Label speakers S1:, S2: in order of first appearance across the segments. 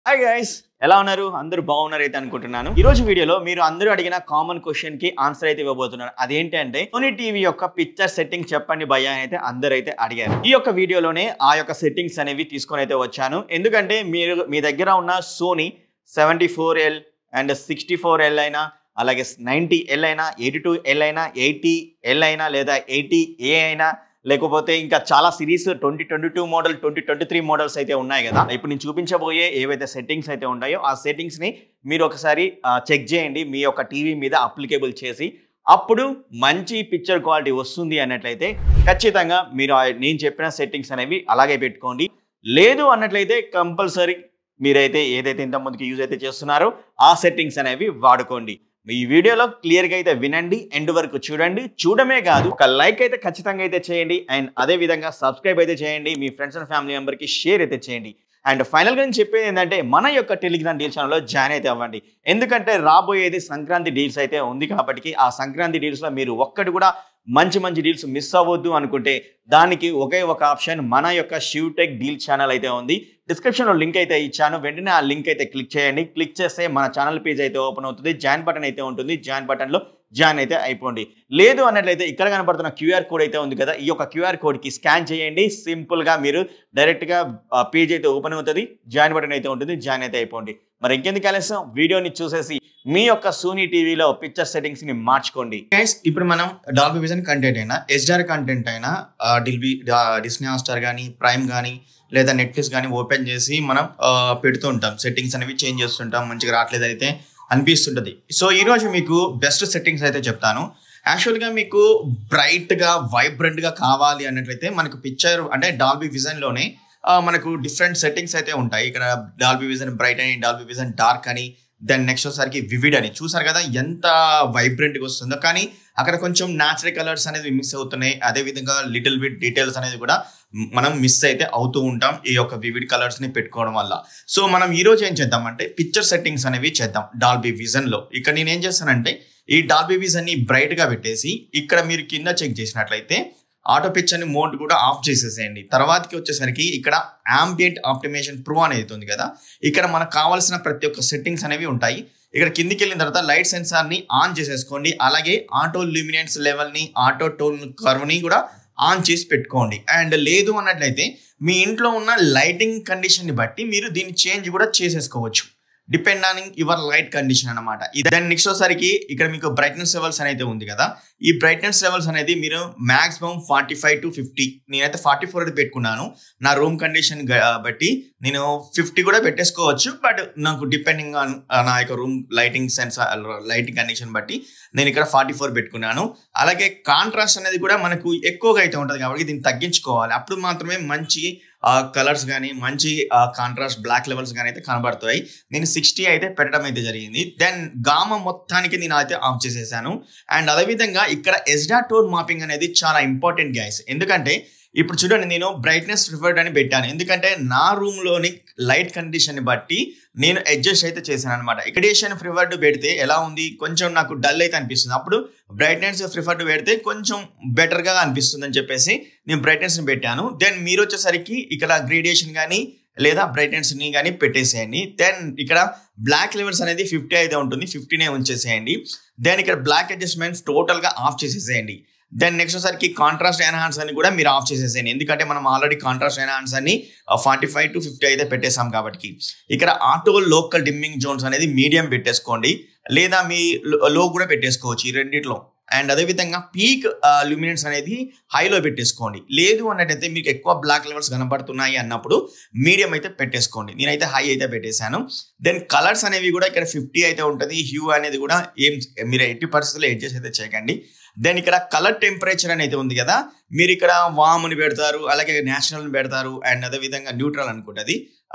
S1: hi guys ఎలా ఉన్నారు అందరూ బాగున్నారు అయితే అనుకుంటున్నాను ఈ రోజు వీడియోలో మీరు అందరూ అడిగిన కామన్ క్వశ్చన్ కి ఆన్సర్ అయితే ఇవ్వబోతున్నారు అదేంటి అంటే సోనీ టీవీ యొక్క పిక్చర్ సెట్టింగ్ చెప్పండి భయ్యా అని అయితే అందరూ అయితే అడిగారు ఈ యొక్క వీడియోలోనే ఆ యొక్క సెట్టింగ్స్ అనేవి తీసుకొని అయితే వచ్చాను ఎందుకంటే మీరు మీ దగ్గర ఉన్న Sony seventy four L and sixty four L అయినా అలాగే నైంటీ ఎల్ అయినా ఎయిటీ టూ ఎల్ అయినా ఎయిటీ ఎల్ అయినా లేదా ఎయిటీ ఏ అయినా లేకపోతే ఇంకా చాలా series twenty twenty two model twenty twenty three models అయితే ఉన్నాయి కదా ఇప్పుడు నేను చూపించబోయే ఏవైతే సెట్టింగ్స్ అయితే ఉన్నాయో ఆ సెట్టింగ్స్ని మీరు ఒకసారి చెక్ చేయండి మీ యొక్క టీవీ మీద అప్లికేబుల్ చేసి అప్పుడు మంచి పిక్చర్ క్వాలిటీ వస్తుంది అన్నట్లయితే ఖచ్చితంగా మీరు ఆ నేను చెప్పిన సెట్టింగ్స్ అనేవి అలాగే పెట్టుకోండి లేదు అన్నట్లయితే కంపల్సరీ మీరైతే ఏదైతే ఇంతకుముందుకి యూజ్ అయితే చేస్తున్నారో ఆ సెట్టింగ్స్ అనేవి వాడుకోండి ఈ వీడియోలో క్లియర్గా అయితే వినండి ఎండ్ వరకు చూడండి చూడమే కాదు ఒక లైక్ అయితే ఖచ్చితంగా అయితే చేయండి అండ్ అదే విధంగా సబ్స్క్రైబ్ అయితే చేయండి మీ ఫ్రెండ్స్ అండ్ ఫ్యామిలీ మెంబర్కి షేర్ అయితే చేయండి అండ్ ఫైనల్గా నేను చెప్పేది ఏంటంటే మన యొక్క టెలిగ్రామ్ డీల్ ఛానల్లో జాయిన్ అయితే అవ్వండి ఎందుకంటే రాబోయేది సంక్రాంతి డీల్స్ అయితే ఉంది కాబట్టి ఆ సంక్రాంతి డీల్స్లో మీరు ఒక్కటి కూడా మంచి మంచి డీల్స్ మిస్ అవ్వద్దు అనుకుంటే దానికి ఒకే ఒక ఆప్షన్ మన యొక్క షివ్ టెక్ డీల్ ఛానల్ అయితే ఉంది డిస్క్రిప్షన్లో లింక్ అయితే ఇచ్చాను వెంటనే ఆ లింక్ అయితే క్లిక్ చేయండి క్లిక్ చేస్తే మన ఛానల్ పేజ్ అయితే ఓపెన్ అవుతుంది జాయిన్ బటన్ అయితే ఉంటుంది జాయిన్ బటన్లో జాయిన్ అయితే అయిపోండి లేదు అన్నట్లయితే ఇక్కడ కనపడుతున్న క్యూఆర్ కోడ్ అయితే ఉంది కదా ఈ యొక్క క్యూఆర్ కోడ్కి స్కాన్ చేయండి సింపుల్గా మీరు డైరెక్ట్గా పేజ్ అయితే ఓపెన్ అవుతుంది జాయిన్ బటన్ అయితే ఉంటుంది జాయిన్ అయితే అయిపోండి మరి ఇంకెందుకు ఆలస్యం వీడియోని చూసేసి మీ యొక్క సోనీ టీవీలో పిక్చర్ సెట్టింగ్స్ ని మార్చుకోండి
S2: గైస్ ఇప్పుడు మనం డాల్బీ విజన్ కంటెంట్ అయినా ఎస్డిఆర్ కంటెంట్ అయినా డిల్బీ డిస్నీ హాట్స్టార్ కానీ ప్రైమ్ కానీ లేదా నెట్ఫ్లిక్స్ కానీ ఓపెన్ చేసి మనం ఆ, పెడుతూ ఉంటాం సెట్టింగ్స్ అనేవి చేంజ్ చేస్తుంటాం మంచిగా రావట్లేదు అయితే అనిపిస్తుంటుంది సో ఈరోజు మీకు బెస్ట్ సెట్టింగ్స్ అయితే చెప్తాను యాక్చువల్గా మీకు బ్రైట్గా వైబ్రెంట్గా కావాలి అన్నట్లయితే మనకు పిక్చర్ అంటే డాల్బీ విజన్లోనే ఆ, మనకు డిఫరెంట్ సెట్టింగ్స్ అయితే ఉంటాయి ఇక్కడ డాల్బీ విజన్ బ్రైట్ అని డాల్బీ విజన్ డార్క్ అని దెన్ నెక్స్ట్ వచ్చేసరికి వివిడ్ అని చూసారు కదా ఎంత వైబ్రెంట్గా వస్తుందో కానీ అక్కడ కొంచెం న్యాచురల్ కలర్స్ అనేది మిస్ అవుతున్నాయి అదే విధంగా లిటిల్ బిట్ డీటెయిల్స్ అనేది కూడా మనం మిస్ అయితే అవుతూ ఉంటాం ఈ యొక్క వివిడ్ కలర్స్ ని పెట్టుకోవడం వల్ల సో మనం ఈ రోజు ఏం చేద్దాం అంటే పిక్చర్ సెట్టింగ్స్ అనేవి చేద్దాం డాల్బీ విజన్ లో ఇక్కడ నేను ఏం చేస్తానంటే ఈ డాల్బీ విజన్ ని బ్రైట్ గా పెట్టేసి ఇక్కడ మీరు కింద చెక్ చేసినట్లయితే ఆటో పిక్చర్ ని మోడ్ కూడా ఆఫ్ చేసేసేయండి తర్వాతకి వచ్చేసరికి ఇక్కడ ఆంబియంట్ ఆప్టిమేషన్ ప్రో అనేది ఉంది కదా ఇక్కడ మనకు కావాల్సిన ప్రతి ఒక్క సెట్టింగ్స్ అనేవి ఉంటాయి ఇక్కడ కిందికి వెళ్ళిన తర్వాత లైట్ సెన్సార్ ని ఆన్ చేసేసుకోండి అలాగే ఆటో ల్యూమినెన్స్ లెవెల్ ని ఆటో టోన్ కర్వ్ ని కూడా ఆన్ చేసి పెట్టుకోండి అండ్ లేదు అన్నట్లయితే మీ ఇంట్లో ఉన్న లైటింగ్ కండిషన్ ని బట్టి మీరు దీన్ని చేంజ్ కూడా చేసేసుకోవచ్చు depend on your light condition అనమాట దాని నెక్స్ట్ వచ్చేసరికి ఇక్కడ మీకు బ్రైట్నెస్ లెవెల్స్ అనేది ఉంది కదా ఈ బ్రైట్నెస్ లెవెల్స్ అనేది మీరు maximum forty five to fifty నేనైతే ఫార్టీ ఫోర్ అయితే పెట్టుకున్నాను నా రూమ్ కండిషన్ బట్టి నేను ఫిఫ్టీ కూడా పెట్టేసుకోవచ్చు బట్ నాకు డిపెండింగ్ ఆన్ నా యొక్క room lighting sense lighting condition బట్టి నేను ఇక్కడ ఫార్టీ ఫోర్ పెట్టుకున్నాను అలాగే కాంట్రాస్ట్ అనేది కూడా మనకు ఎక్కువగా అయితే ఉంటుంది కాబట్టి దీన్ని తగ్గించుకోవాలి అప్పుడు మాత్రమే మంచి కలర్స్ కానీ మంచి కాంట్రాస్ట్ బ్లాక్ లెవెల్స్ కానీ అయితే కనబడతాయి నేను సిక్స్టీ అయితే పెట్టడం అయితే జరిగింది దెన్ గామ మొత్తానికి నేను అయితే ఆఫ్ చేసేసాను అండ్ అదేవిధంగా ఇక్కడ ఎస్డా టోన్ మాపింగ్ అనేది చాలా ఇంపార్టెంట్ గైస్ ఎందుకంటే ఇప్పుడు చూడండి నేను బ్రైట్నెస్ ప్రిఫర్డ్ అని పెట్టాను ఎందుకంటే నా రూమ్ లోని లైట్ కండిషన్ ని బట్టి నేను అడ్జస్ట్ అయితే చేశాను అనమాట ఎకడేషన్ ప్రిఫర్డ్ పెడితే ఎలా ఉంది కొంచెం నాకు డల్ అయితే అనిపిస్తుంది అప్పుడు బ్రైట్నెస్ ప్రిఫర్డ్ పెడితే కొంచెం బెటర్ గా అనిపిస్తుంది అని చెప్పేసి నేను బ్రైట్నెస్ ని పెట్టాను దెన్ మీరు వచ్చేసరికి ఇక్కడ గ్రేడియేషన్ కానీ లేదా బ్రైట్నెస్ ని కానీ పెట్టేసేయండి దెన్ ఇక్కడ బ్లాక్ లెవెల్స్ అనేది ఫిఫ్టీ అయితే ఉంటుంది ఫిఫ్టీనే ఉంచేసేయండి దెన్ ఇక్కడ బ్లాక్ అడ్జస్ట్మెంట్స్ టోటల్ గా ఆఫ్ చేసేసేయండి దెన్ నెక్స్ట్ వచ్చరికి కాంట్రాస్ట్ ఎన్హాన్స్ అని కూడా మీరు ఆఫ్ చేసేసేయండి ఎందుకంటే మనం ఆల్రెడీ కాంట్రాస్ట్ ఎన్హాన్స్ అని ఫార్టీ ఫైవ్ టు ఫిఫ్టీ అయితే పెట్టేసాం కాబట్టి ఇక్కడ ఆటో లోకల్ డిమ్మింగ్ జోన్స్ అనేది మీడియం పెట్టేసుకోండి లేదా మీ లో కూడా పెట్టేసుకోవచ్చు ఈ రెండిట్లో అండ్ అదేవిధంగా పీక్ ల్యూమినెన్స్ అనేది హైలో పెట్టేసుకోండి లేదు అన్నట్టయితే మీకు ఎక్కువ బ్లాక్ లెవెల్స్ కనబడుతున్నాయి అన్నప్పుడు మీడియం అయితే పెట్టేసుకోండి నేనైతే హై అయితే పెట్టేశాను దెన్ కలర్స్ అనేవి కూడా ఇక్కడ ఫిఫ్టీ అయితే ఉంటుంది హ్యూ అనేది కూడా ఏం మీరు ఎయిటీ పర్సెంట్లో అడ్జస్ట్ అయితే చేయకండి దెన్ ఇక్కడ కలర్ టెంపరేచర్ అనేది ఉంది కదా మీరు ఇక్కడ వామ్ని పెడతారు అలాగే నేషనల్ పెడతారు అండ్ అదే విధంగా న్యూట్రల్ అనుకుంటుంది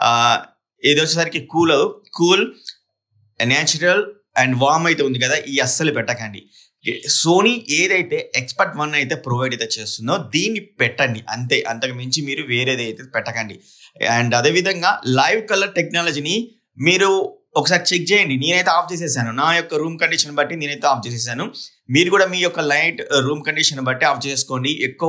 S2: ఇది వచ్చేసరికి cool cool natural and warm అయితే ఉంది కదా ఈ అస్సలు పెట్టకండి సోనీ ఏదైతే ఎక్స్పర్ట్ వన్ అయితే ప్రొవైడ్ అయితే చేస్తుందో దీన్ని పెట్టండి అంతే అంతకు మించి మీరు వేరేది అయితే పెట్టకండి అండ్ అదేవిధంగా లైవ్ కలర్ టెక్నాలజీని మీరు ఒకసారి చెక్ చేయండి నేనైతే ఆఫ్ చేసేసాను నా యొక్క రూమ్ కండిషన్ బట్టి నేనైతే ఆఫ్ చేసేసాను మీరు కూడా మీ యొక్క లైట్ రూమ్ కండిషన్ బట్టి ఆఫ్ చేసుకోండి ఎక్కువ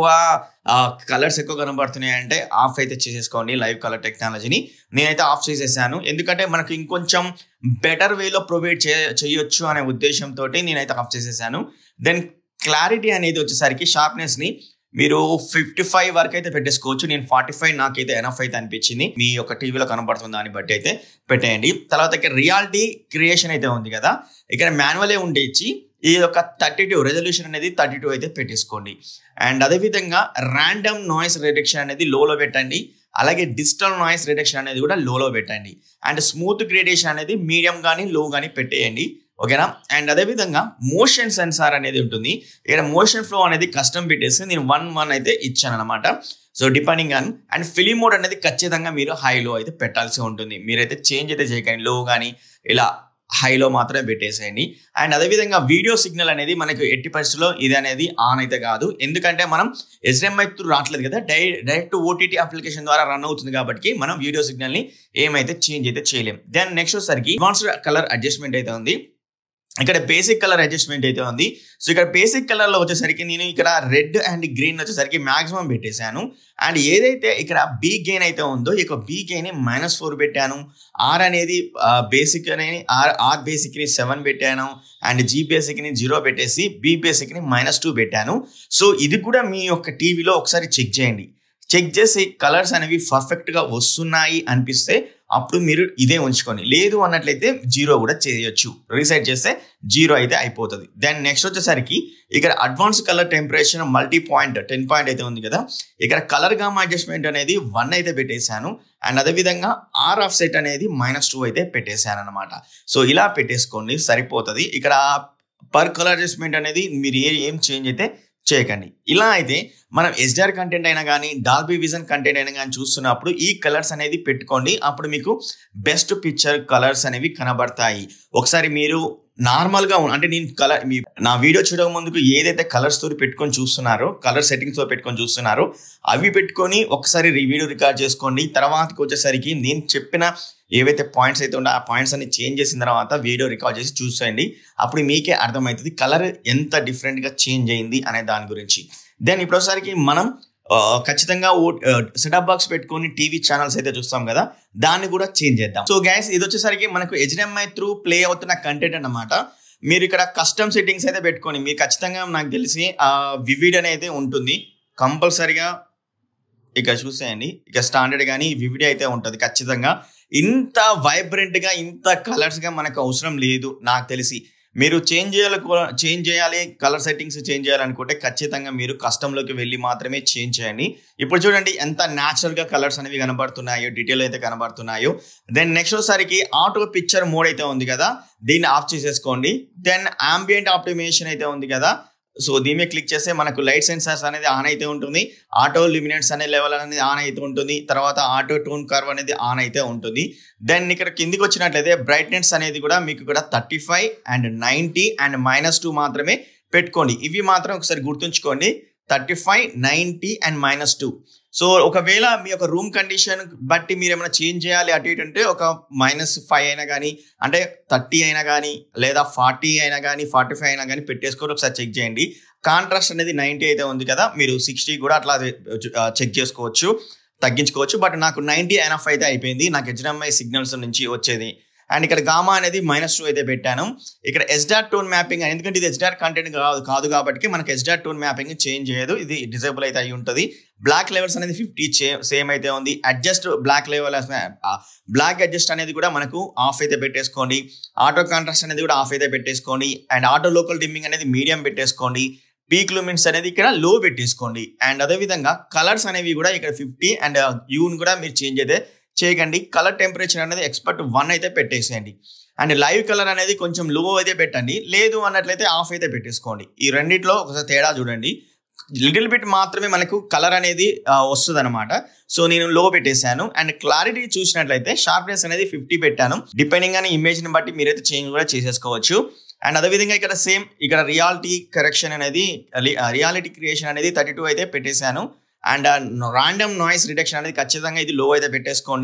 S2: కలర్స్ ఎక్కువ కనబడుతున్నాయి అంటే ఆఫ్ అయితే చేసేసుకోండి లైవ్ కలర్ టెక్నాలజీని నేనైతే ఆఫ్ చేసేసాను ఎందుకంటే మనకు ఇంకొంచెం బెటర్ వేలో ప్రొవైడ్ చే చేయొచ్చు అనే ఉద్దేశంతో నేనైతే ఆఫ్ చేసేసాను దెన్ క్లారిటీ అనేది వచ్చేసరికి షార్ప్నెస్ని మీరు ఫిఫ్టీ ఫైవ్ వరకు అయితే పెట్టేసుకోవచ్చు నేను ఫార్టీ ఫైవ్ నాకైతే ఎనఫ్ అయితే అనిపించింది మీ యొక్క టీవీలో కనబడుతుంది దాన్ని బట్టి అయితే పెట్టేయండి తర్వాత ఇక్కడ రియాలిటీ క్రియేషన్ అయితే ఉంది కదా ఇక్కడ మాన్యువలే ఉండేచ్చి ఈ యొక్క థర్టీ టూ రెజల్యూషన్ అనేది థర్టీ టూ అయితే పెట్టేసుకోండి అండ్ అదేవిధంగా ర్యాండమ్ నాయిస్ రిడక్షన్ అనేది లోలో పెట్టండి అలాగే డిజిటల్ నాయిస్ రిడక్షన్ అనేది కూడా లోలో పెట్టండి అండ్ స్మూత్ గ్రేడేషన్ అనేది మీడియం కానీ లో కానీ పెట్టేయండి ఓకేనా అండ్ అదేవిధంగా మోషన్ సెన్సార్ అనేది ఉంటుంది ఇక్కడ మోషన్ ఫ్లో అనేది కస్టమ్ పెట్టేసి నేను వన్ వన్ అయితే ఇచ్చాను అనమాట so depending on and film mode అనేది ఖచ్చితంగా మీరు హైలో అయితే పెట్టాల్సి ఉంటుంది మీరైతే చేంజ్ అయితే చేయకండి లో కానీ ఇలా హైలో మాత్రమే పెట్టేసేయండి అండ్ అదేవిధంగా వీడియో సిగ్నల్ అనేది మనకు ఎట్టి పరిస్థితుల్లో ఇది అనేది ఆన్ అయితే కాదు ఎందుకంటే మనం ఎస్డిఎంఐ త్రూ రావట్లేదు కదా డై డైరెక్ట్ ఓటీటీ అప్లికేషన్ ద్వారా రన్ అవుతుంది కాబట్టి మనం వీడియో సిగ్నల్ని ఏమైతే చేంజ్ అయితే చేయలేం దెన్ నెక్స్ట్ వచ్చేసరికి అడ్వాన్స్డ్ కలర్ అడ్జస్ట్మెంట్ అయితే ఉంది ఇక్కడ బేసిక్ కలర్ అడ్జస్ట్మెంట్ అయితే ఉంది సో ఇక్కడ బేసిక్ కలర్లో వచ్చేసరికి నేను ఇక్కడ రెడ్ అండ్ గ్రీన్ వచ్చేసరికి మాక్సిమం పెట్టేశాను అండ్ ఏదైతే ఇక్కడ బీ గెయిన్ అయితే ఉందో ఇక బీ గెయిన్ మైనస్ ఫోర్ పెట్టాను ఆర్ అనేది బేసిక్ అనేది ఆర్ ఆర్ బేసిక్ని సెవెన్ పెట్టాను అండ్ జీ బేసిక్ని జీరో పెట్టేసి బీ బేసిక్ని మైనస్ టూ పెట్టాను సో ఇది కూడా మీ యొక్క టీవీలో ఒకసారి చెక్ చేయండి చెక్ చేసి కలర్స్ అనేవి పర్ఫెక్ట్గా వస్తున్నాయి అనిపిస్తే అప్పుడు మీరు ఇదే ఉంచుకొని లేదు అన్నట్లయితే జీరో కూడా చేయొచ్చు రీసెట్ చేస్తే జీరో అయితే అయిపోతుంది దెన్ నెక్స్ట్ వచ్చేసరికి ఇక్కడ advance colour temperature multi point ten point అయితే ఉంది కదా ఇక్కడ కలర్ గామా అడ్జస్ట్మెంట్ అనేది వన్ అయితే పెట్టేశాను అండ్ అదేవిధంగా ఆర్ ఆఫ్ సెట్ అనేది మైనస్ టూ అయితే పెట్టేశాను అనమాట సో ఇలా పెట్టేసుకోండి సరిపోతుంది ఇక్కడ పర్ కలర్ అడ్జస్ట్మెంట్ అనేది మీరు ఏ ఏం చేంజ్ అయితే చేయకండి ఇలా అయితే మనం ఎస్డిఆర్ కంటెంట్ అయినా కానీ డాల్బీ విజన్ కంటెంట్ అయినా కానీ చూస్తున్నప్పుడు ఈ కలర్స్ అనేది పెట్టుకోండి అప్పుడు మీకు బెస్ట్ పిక్చర్ కలర్స్ అనేవి కనబడతాయి ఒకసారి మీరు నార్మల్గా అంటే నేను కలర్ మీ నా వీడియో చూడక ముందుకు ఏదైతే కలర్స్ తో పెట్టుకొని చూస్తున్నారో కలర్ సెట్టింగ్స్ తో పెట్టుకొని చూస్తున్నారో అవి పెట్టుకొని ఒకసారి వీడియో రికార్డ్ చేసుకోండి తర్వాతకి వచ్చేసరికి నేను చెప్పిన ఏవైతే పాయింట్స్ అయితే ఉన్నాయో ఆ పాయింట్స్ అన్ని చేంజ్ చేసిన తర్వాత వీడియో రికార్డ్ చేసి చూసేయండి అప్పుడు మీకే అర్థమవుతుంది కలర్ ఎంత డిఫరెంట్గా చేంజ్ అయింది అనే దాని గురించి దెన్ ఇప్పుడు ఒకసారికి మనం ఖచ్చితంగా సెటప్ బాక్స్ పెట్టుకొని టీవీ ఛానల్స్ అయితే చూస్తాం కదా దాన్ని కూడా చేంజ్ చేద్దాం సో గ్యాస్ ఇది వచ్చేసరికి మనకు హెచ్డిఎంఐ త్రూ ప్లే అవుతున్న కంటెంట్ అన్నమాట మీరు ఇక్కడ కస్టమ్ సెట్టింగ్స్ అయితే పెట్టుకొని మీరు ఖచ్చితంగా నాకు తెలిసి వివిడ్ అనేది ఉంటుంది కంపల్సరిగా ఇక చూసేయండి ఇక స్టాండర్డ్ కానీ వివిడి అయితే ఉంటుంది ఖచ్చితంగా ఇంత వైబ్రెంట్గా ఇంత కలర్స్గా మనకు అవసరం లేదు నాకు తెలిసి మీరు చేంజ్ చేయాలి చేంజ్ చేయాలి కలర్ సెట్టింగ్స్ చేంజ్ చేయాలనుకుంటే ఖచ్చితంగా మీరు కస్టంలోకి వెళ్ళి మాత్రమే చేంజ్ చేయండి ఇప్పుడు చూడండి ఎంత న్యాచురల్గా కలర్స్ అనేవి కనబడుతున్నాయో డీటెయిల్ అయితే కనబడుతున్నాయో దెన్ నెక్స్ట్ ఒకసారికి ఆటో పిక్చర్ మోడ్ అయితే ఉంది కదా దీన్ని ఆఫ్ చేసేసుకోండి దెన్ ఆంబియంట్ ఆప్టిమేషన్ అయితే ఉంది కదా సో దీని మీద క్లిక్ చేస్తే మనకు లైట్ సెన్సార్స్ అనేది ఆన్ అయితే ఉంటుంది ఆటో లిమినెట్స్ అనే లెవెల్ అనేది ఆన్ అయితే ఉంటుంది తర్వాత ఆటో టోన్ కర్వ్ అనేది ఆన్ అయితే ఉంటుంది దెన్ ఇక్కడ కిందికి వచ్చినట్లయితే బ్రైట్నెస్ అనేది కూడా మీకు ఇక్కడ thirty five and ninety and minus two మాత్రమే పెట్టుకోండి ఇవి మాత్రం ఒకసారి గుర్తుంచుకోండి thirty five ninety and minus two so ఒకవేళ మీ యొక్క రూమ్ కండిషన్ బట్టి మీరు ఏమైనా చేంజ్ చేయాలి అటు ఇటు అంటే ఒక మైనస్ ఫైవ్ అయినా కానీ అంటే థర్టీ అయినా కానీ లేదా ఫార్టీ అయినా కానీ ఫార్టీ ఫైవ్ అయినా కానీ పెట్టేసుకొని ఒకసారి చెక్ చేయండి కాంట్రాస్ట్ అనేది నైంటీ అయితే ఉంది కదా మీరు సిక్స్టీ కూడా అట్లా చెక్ చేసుకోవచ్చు తగ్గించుకోవచ్చు బట్ నాకు నైంటీ ఎనఫ్ అయితే అయిపోయింది నాకు హెచ్డిఎంఐ సిగ్నల్స్ నుంచి వచ్చేది అండ్ ఇక్కడ గామా అనేది మైనస్ టూ అయితే పెట్టాను ఇక్కడ ఎస్డార్ టోన్ మ్యాపింగ్ ఎందుకంటే ఇది ఎస్డార్ కంటెంట్ కాదు కాదు కాబట్టి మనకి ఎస్డార్ టోన్ మ్యాపింగ్ చేంజ్ చేయదు ఇది డిజేబుల్ అయితే అయి ఉంటుంది బ్లాక్ లెవెల్స్ అనేది ఫిఫ్టీ సేమ్ అయితే ఉంది adjust black level black adjust అనేది కూడా మనకు ఆఫ్ అయితే పెట్టేసుకోండి ఆటో కాంట్రాస్ట్ అనేది కూడా ఆఫ్ అయితే పెట్టేసుకోండి అండ్ ఆటో లోకల్ డిమ్మింగ్ అనేది మీడియం పెట్టేసుకోండి పీక్ లూమిన్స్ అనేది ఇక్కడ లో పెట్టేసుకోండి అండ్ అదేవిధంగా కలర్స్ అనేవి కూడా ఇక్కడ ఫిఫ్టీ అండ్ యూన్ కూడా మీరు చేంజ్ అయితే చేయకండి కలర్ టెంపరేచర్ అనేది ఎక్స్పర్ట్ వన్ అయితే పెట్టేసేయండి అండ్ లైవ్ కలర్ అనేది కొంచెం లో అయితే పెట్టండి లేదు అన్నట్లయితే ఆఫ్ అయితే పెట్టేసుకోండి ఈ రెండిట్లో ఒకసారి తేడా చూడండి లిటిల్ బిట్ మాత్రమే మనకు కలర్ అనేది వస్తుంది అనమాట సో నేను లో పెట్టేశాను అండ్ క్లారిటీ చూసినట్లయితే షార్ప్నెస్ అనేది ఫిఫ్టీ పెట్టాను డిపెండింగ్ అనే ఇమేజ్ని బట్టి మీరైతే చేంజ్ కూడా చేసేసుకోవచ్చు అండ్ అదేవిధంగా ఇక్కడ సేమ్ ఇక్కడ రియాలిటీ కరెక్షన్ అనేది రియాలిటీ క్రియేషన్ అనేది థర్టీ టూ అయితే పెట్టేశాను అండ్ ర్యాండమ్ నాయిస్ రిడక్షన్ అనేది ఖచ్చితంగా ఇది లో అయితే పెట్టేసుకోండి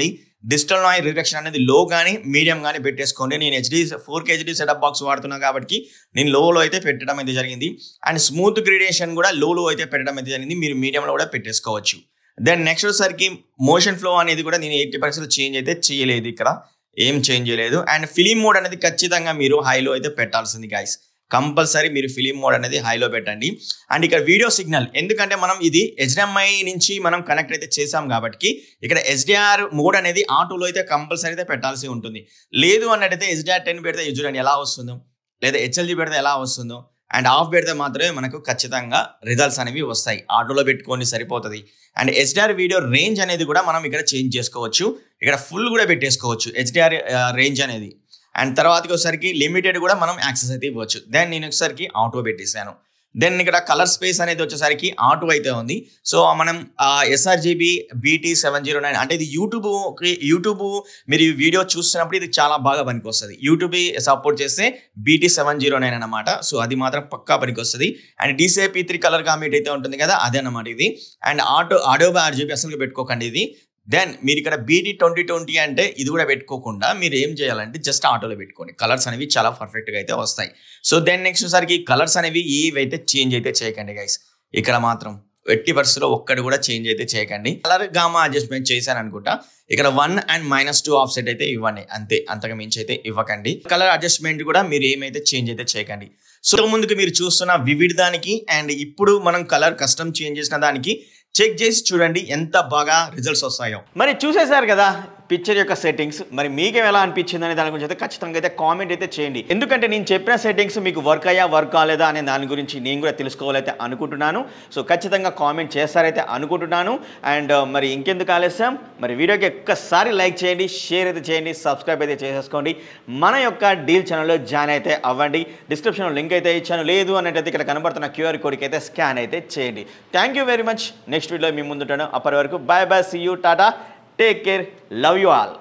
S2: డిజిటల్ నాయిస్ రిడక్షన్ అనేది లో కానీ మీడియం కానీ పెట్టేసుకోండి నేను HD four HD setup box వాడుతున్నా కాబట్టి నేను లోలో అయితే పెట్టడం అయితే జరిగింది అండ్ స్మూత్ గ్రేడియేషన్ కూడా లోలో అయితే పెట్టడం అయితే జరిగింది మీరు మీడియంలో కూడా పెట్టేసుకోవచ్చు దెన్ నెక్స్ట్ వచ్చేసరికి మోషన్ ఫ్లో అనేది కూడా నేను ఎయిటీ పర్సెంట్ చేంజ్ అయితే చేయలేదు ఇక్కడ ఏం చేంజ్ చేయలేదు అండ్ ఫిలిం మోడ్ అనేది ఖచ్చితంగా మీరు హైలో అయితే పెట్టాల్సింది గైస్ కంపల్సరీ మీరు ఫిలిం మోడ్ అనేది హైలో పెట్టండి అండ్ ఇక్కడ వీడియో సిగ్నల్ ఎందుకంటే మనం ఇది హెచ్డిఎంఐ నుంచి మనం కనెక్ట్ అయితే చేసాం కాబట్టి ఇక్కడ ఎస్డిఆర్ మోడ్ అనేది ఆటోలో అయితే కంపల్సరీ అయితే పెట్టాల్సి ఉంటుంది లేదు అన్నట్టయితే ఎస్డిఆర్ టెన్ పెడితే ఇది చూడండి ఎలా వస్తుందో లేదా హెచ్ఎల్జీ పెడితే ఎలా వస్తుందో అండ్ ఆఫ్ పెడితే మాత్రమే మనకు ఖచ్చితంగా రిజల్ట్స్ అనేవి వస్తాయి ఆటోలో పెట్టుకొని సరిపోతుంది అండ్ హెచ్డిఆర్ వీడియో రేంజ్ అనేది కూడా మనం ఇక్కడ చేంజ్ చేసుకోవచ్చు ఇక్కడ ఫుల్ కూడా పెట్టేసుకోవచ్చు హెచ్డిఆర్ రేంజ్ అనేది అండ్ తర్వాతకి వచ్చేసరికి లిమిటెడ్ కూడా మనం యాక్సెస్ అయితే ఇవ్వచ్చు దెన్ నేను వచ్చేసరికి ఆటో పెట్టేశాను దెన్ ఇక్కడ కలర్ స్పేస్ అనేది వచ్చేసరికి ఆటో అయితే ఉంది సో మనం sRGB BT seven zero nine అంటే ఇది యూట్యూబ్ యూట్యూబ్ మీరు ఈ వీడియో చూస్తున్నప్పుడు ఇది చాలా బాగా పనికి వస్తుంది యూట్యూబ్ సపోర్ట్ చేస్తే బీటీ సెవెన్ జీరో నైన్ అనమాట సో అది మాత్రం పక్కా పనికి వస్తుంది and DCIP three colour gamut అయితే ఉంటుంది కదా అదే అనమాట ఇది అండ్ ఆటో ఆడియో ఆర్జీబీ అసలు పెట్టుకోకండి ఇది దెన్ మీరు ఇక్కడ బీడీ ట్వంటీ ట్వంటీ అంటే ఇది కూడా పెట్టుకోకుండా మీరు ఏం చేయాలంటే జస్ట్ ఆటోలో పెట్టుకోండి కలర్స్ అనేవి చాలా పర్ఫెక్ట్గా అయితే వస్తాయి సో దెన్ నెక్స్ట్ సరికి కలర్స్ అనేవి ఏవైతే చేంజ్ అయితే చేయకండి గైస్ ఇక్కడ మాత్రం ఎట్టి పరిస్థితుల్లో ఒక్కటి కూడా చేంజ్ అయితే చేయకండి కలర్ గామా అడ్జస్ట్మెంట్ చేశాను అనుకుంటా ఇక్కడ one and minus two offset అయితే ఇవ్వండి అంతే అంతకు మించి అయితే ఇవ్వకండి కలర్ అడ్జస్ట్మెంట్ కూడా మీరు ఏమైతే చేంజ్ అయితే చేయకండి సో ముందుకు మీరు చూస్తున్న వివిడ్ దానికి అండ్ ఇప్పుడు మనం కలర్ కస్టమ్ చేంజ్ చేసిన దానికి చెక్ చేసి చూడండి ఎంత బాగా రిజల్ట్స్ వస్తాయో
S1: మరి చూసేశారు కదా పిక్చర్ యొక్క సెట్టింగ్స్ మరి మీకు ఎలా అనిపించింది అనే దాని గురించి అయితే ఖచ్చితంగా అయితే కామెంట్ అయితే చేయండి ఎందుకంటే నేను చెప్పిన సెట్టింగ్స్ మీకు వర్క్ అయ్యా వర్క్ కాలేదా అనే దాని గురించి నేను కూడా తెలుసుకోవాలైతే అనుకుంటున్నాను సో ఖచ్చితంగా కామెంట్ చేస్తారైతే అనుకుంటున్నాను అండ్ మరి ఇంకెందుకు ఆలస్యం మరి వీడియోకి ఒక్కసారి లైక్ చేయండి షేర్ అయితే చేయండి సబ్స్క్రైబ్ అయితే చేసేసుకోండి మన యొక్క డీల్ ఛానల్లో జాయిన్ అయితే అవ్వండి డిస్క్రిప్షన్లో లింక్ అయితే ఇచ్చాను లేదు అన్నట్టయితే ఇక్కడ కనబడుతున్న క్యూఆర్ కోడ్కి అయితే స్కాన్ అయితే చేయండి thank you very much next video మీ ముందుంటాను అప్పటి వరకు bye bye see you tata take care love you all